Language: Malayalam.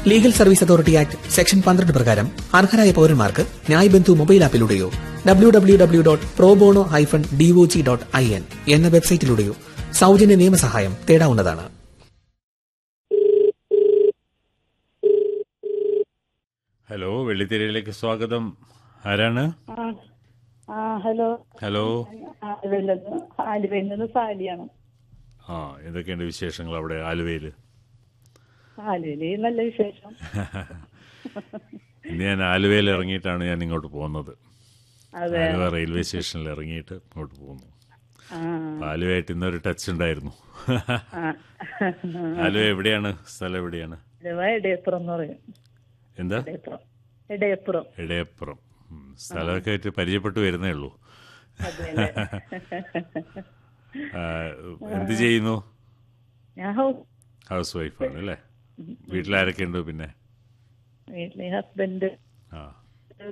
Legal service authority act section പന്ത്രണ്ട് പ്രകാരം അർഹരായ പൌരന്മാർക്ക് ന്യായ് ബന്ധു മൊബൈൽ ആപ്പിലൂടെയോ W W W dot pro bono hyphen DOJ dot I N എന്ന വെബ്സൈറ്റിലൂടെയോ സൗജന്യ നിയമസഹായം തേടാവുന്നതാണ് ഹലോ വെള്ളിത്തിരയിലേക്ക് സ്വാഗതം ആരാണ് ആ ആ ഹലോ ഹലോ ആലുവയിൽ നിന്ന് ആലുവയിൽ നിന്ന് സാലിയാണ് ആ എന്തൊക്കെയുണ്ട് വിശേഷങ്ങൾ അവിടെ ആലുവയിൽ ആലുവയിൽ നല്ല വിശേഷം ഇന്ന് ഞാൻ ആലുവയിൽ ഇറങ്ങിയിട്ടാണ് ഞാൻ ഇങ്ങോട്ട് പോകുന്നത് അതെ ആലുവ റെയിൽവേ സ്റ്റേഷനിൽ ഇറങ്ങിയിട്ട് ഇങ്ങോട്ട് പോകുന്നു ആ അപ്പൊ ആലുവയായിട്ട് ഇന്നൊരു ടച്ച് ഉണ്ടായിരുന്നു ആ. ആലുവ എവിടെയാണ് സ്ഥലം എവിടെയാണ് ആലുവ എടയപ്പുറം എന്ന് പറയും എന്താ എടയപ്പുറം എടയപ്പുറം ഇടയപ്പുറം ഉം, സ്ഥലമൊക്കെ ആയിട്ട് പരിചയപ്പെട്ടു വരുന്നേ ഉള്ളൂ അതെ ആ, എന്ത് ചെയ്യുന്നു ഞാൻ ഹൗസ് ഹൗസ് വൈഫാണ് അല്ലേ വീട്ടിലാരൊക്കെ ഉണ്ട് പിന്നെ വീട്ടിലെ ഹസ്ബൻഡ്